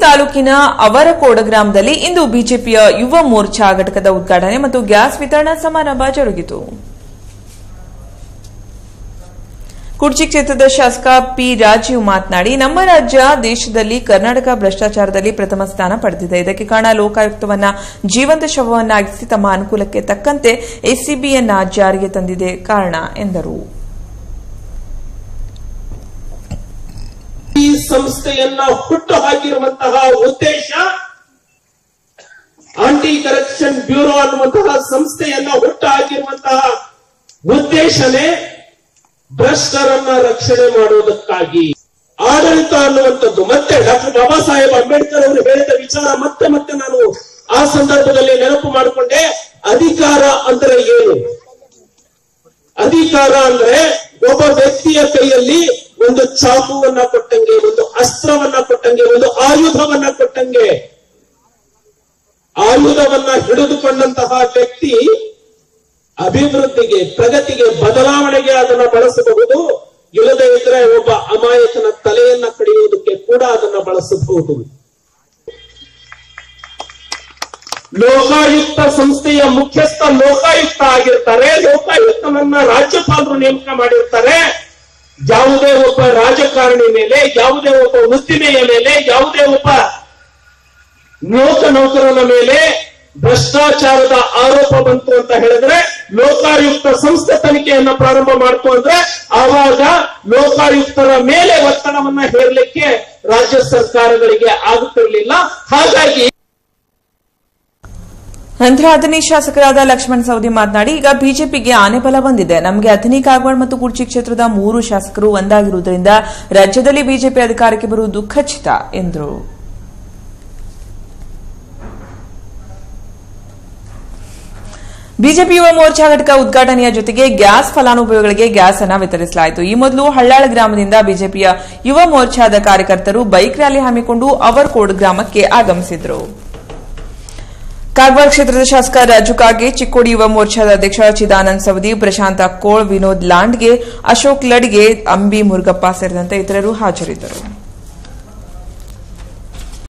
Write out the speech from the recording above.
ತಾಲೂಕಿನ ಅವರಕೋಡ ಗ್ರಾಮದಲ್ಲಿ ಇಂದು ಬಿಜೆಪಿಯ ಯುವ ಮೋರ್ಚಾ ಘಟಕದ ಉದ್ಘಾಟನೆ ಮತ್ತು ಗ್ಯಾಸ್ ವಿತರಣಾ ಸಮಾರಂಭ ಜರುಗಿತು ಕುರ್ಚಿ ಕ್ಷೇತ್ರದ ಶಾಸಕ ಪಿ ರಾಜೀವ್ ಮಾತನಾಡಿ ನಮ್ಮ ರಾಜ್ಯ ದೇಶದಲ್ಲಿ ಕರ್ನಾಟಕ ಭ್ರಷ್ಟಾಚಾರದಲ್ಲಿ ಪ್ರಥಮ ಸ್ಥಾನ ಪಡೆದಿದೆ ಇದಕ್ಕೆ ಕಾರಣ ಲೋಕಾಯುಕ್ತವನ್ನ ಜೀವಂತ ಶವವನ್ನಾಗಿಸಿ ತಮ್ಮ ಅನುಕೂಲಕ್ಕೆ ತಕ್ಕಂತೆ ಎಸಿಬಿಯನ್ನ ಜಾರಿಗೆ ತಂದಿದೆ ಕಾರಣ ಎಂದರು ಈ ಸಂಸ್ಥೆಯನ್ನ ಹುಟ್ಟು ಹಾಕಿರುವಂತಹ ಉದ್ದೇಶ ಆಂಟಿ ಕರಪ್ಷನ್ ಬ್ಯೂರೋ ಅನ್ನುವಂತಹ ಸಂಸ್ಥೆಯನ್ನ ಹುಟ್ಟು ಹಾಕಿರುವಂತಹ ಉದ್ದೇಶನೇ ಭ್ರಷ್ಟರನ್ನ ರಕ್ಷಣೆ ಮಾಡುವುದಕ್ಕಾಗಿ ಆಡಳಿತ ಅನ್ನುವಂಥದ್ದು ಮತ್ತೆ ಡಾಕ್ಟರ್ ಬಾಬಾ ಸಾಹೇಬ್ ಅಂಬೇಡ್ಕರ್ ಅವರು ಹೇಳಿದ ವಿಚಾರ ಮತ್ತೆ ಮತ್ತೆ ನಾನು ಆ ಸಂದರ್ಭದಲ್ಲಿ ನೆನಪು ಮಾಡಿಕೊಂಡೆ ಅಧಿಕಾರ ಅಂದ್ರೆ ಏನು ಅಧಿಕಾರ ಅಂದ್ರೆ ಒಬ್ಬ ವ್ಯಕ್ತಿಯ ಕೈಯಲ್ಲಿ ಒಂದು ಚಾಕುವನ್ನ ಕೊಟ್ಟಂಗೆ ಒಂದು ಅಸ್ತ್ರವನ್ನ ಕೊಟ್ಟಂಗೆ ಒಂದು ಆಯುಧವನ್ನ ಕೊಟ್ಟಂಗೆ ಆಯುಧವನ್ನ ಹಿಡಿದುಕೊಂಡಂತಹ ವ್ಯಕ್ತಿ ಅಭಿವೃದ್ಧಿಗೆ ಪ್ರಗತಿಗೆ ಬದಲಾವಣೆಗೆ ಅದನ್ನ ಬಳಸಬಹುದು ಇಲ್ಲದೆ ಇದ್ರೆ ಒಬ್ಬ ಅಮಾಯಕನ ತಲೆಯನ್ನ ಕಡಿಯುವುದಕ್ಕೆ ಕೂಡ ಅದನ್ನ ಬಳಸಬಹುದು ಲೋಕಾಯುಕ್ತ ಸಂಸ್ಥೆಯ ಮುಖ್ಯಸ್ಥ ಲೋಕಾಯುಕ್ತ ಆಗಿರ್ತಾರೆ ಲೋಕಾಯುಕ್ತನನ್ನ ರಾಜ್ಯಪಾಲರು ನೇಮಕ ಮಾಡಿರ್ತಾರೆ ಯಾವುದೇ ಒಬ್ಬ ರಾಜಕಾರಣಿ ಮೇಲೆ ಯಾವುದೇ ಒಬ್ಬ ಉದ್ದಿಮೆಯ ಮೇಲೆ ಯಾವುದೇ ಒಬ್ಬ ಲೋಕ ನೌಕರನ ಮೇಲೆ ಭ್ರಷ್ಟಾಚಾರದ ಆರೋಪ ಬಂತು ಅಂತ ಹೇಳಿದ್ರೆ ಲೋಕಾಯುಕ್ತ ಸಂಸ್ಥೆ ತನಿಖೆಯನ್ನ ಪ್ರಾರಂಭ ಮಾಡ್ತು ಅಂದ್ರೆ ಆವಾಗ ಲೋಕಾಯುಕ್ತರ ಮೇಲೆ ಒತ್ತಡವನ್ನ ಹೇರಲಿಕ್ಕೆ ರಾಜ್ಯ ಸರ್ಕಾರಗಳಿಗೆ ಆಗುತ್ತಿರಲಿಲ್ಲ ಹಾಗಾಗಿ ನಂತರ ಅಥಣಿ ಶಾಸಕರಾದ ಲಕ್ಷ್ಮಣ್ ಸವದಿ ಮಾತನಾಡಿ ಈಗ ಬಿಜೆಪಿಗೆ ಆನೆ ಬಲ ಬಂದಿದೆ ನಮಗೆ ಅಥಣಿ ಕಾಗವಾಡ ಮತ್ತು ಕುರ್ಚಿ ಕ್ಷೇತ್ರದ ಮೂರು ಶಾಸಕರು ಒಂದಾಗಿರುವುದರಿಂದ ರಾಜ್ಯದಲ್ಲಿ ಬಿಜೆಪಿ ಅಧಿಕಾರಕ್ಕೆ ಬರುವುದು ಖಚಿತ ಎಂದರು ಬಿಜೆಪಿ ಯುವ ಮೋರ್ಚಾ ಘಟಕ ಉದ್ಘಾಟನೆಯ ಜೊತೆಗೆ ಗ್ಯಾಸ್ ಫಲಾನುಭವಿಗಳಿಗೆ ಗ್ಯಾಸ್ ಅನ್ನ ವಿತರಿಸಲಾಯಿತು ಈ ಮೊದಲು ಹಳ್ಳಾಳ ಗ್ರಾಮದಿಂದ ಬಿಜೆಪಿಯ ಯುವ ಮೋರ್ಚಾದ ಕಾರ್ಯಕರ್ತರು ಬೈಕ್ ರ್ಯಾಲಿ ಹಮ್ಮಿಕೊಂಡು ಅವರ್ಕೋಡ್ ಗ್ರಾಮಕ್ಕೆ ಆಗಮಿಸಿದರು ಕಾಗವಾಡ ಕ್ಷೇತ್ರದ ಶಾಸಕ ರಾಜು ಕಾಗೆ ಚಿಕ್ಕೋಡಿ ಯುವ ಮೋರ್ಚಾದ ಅಧ್ಯಕ್ಷ ಚಿದಾನಂದ್ ಸವದಿ ಪ್ರಶಾಂತ ಕೋಳ್ ವಿನೋದ್ ಲಾಂಡ್ಗೆ ಅಶೋಕ್ ಲಡ್ಗೆ ಅಂಬಿ ಮುರುಗಪ್ಪ ಸೇರಿದಂತೆ ಇತರರು ಹಾಜರಿದ್ದರು